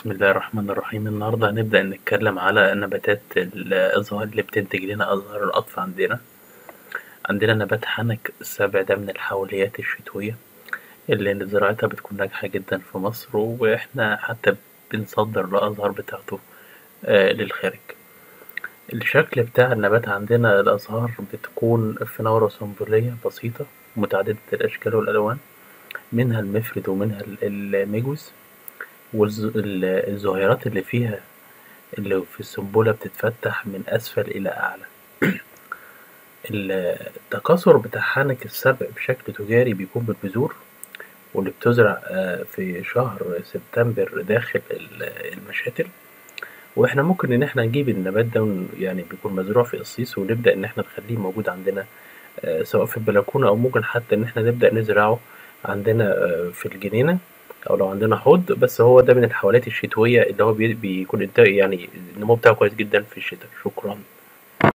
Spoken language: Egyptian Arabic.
بسم الله الرحمن الرحيم النهاردة هنبدأ نتكلم على نباتات الأزهار اللي بتنتج لنا أزهار القطف عندنا عندنا نبات حنك السبع ده من الحوليات الشتوية اللي زراعتها بتكون ناجحة جدا في مصر وإحنا حتى بنصدر الأزهار بتاعته للخارج، الشكل بتاع النبات عندنا الأزهار بتكون في نورة سنبلية بسيطة متعددة الأشكال والألوان منها المفرد ومنها الميجوز والزهيرات اللي فيها اللي في السنبلة بتتفتح من أسفل إلى أعلى التكاثر بتاع حنك السبع بشكل تجاري بيكون بالبذور واللي بتزرع في شهر سبتمبر داخل المشاتل وإحنا ممكن إن إحنا نجيب النبات ده يعني بيكون مزروع في قصيص ونبدأ إن إحنا نخليه موجود عندنا سواء في البلكونة أو ممكن حتى إن إحنا نبدأ نزرعه عندنا في الجنينة أو لو عندنا حوض بس هو ده من الحولات الشتوية اللي هو بيكون إنتاج يعني النمو بتاعه كويس جدا في الشتا شكرا.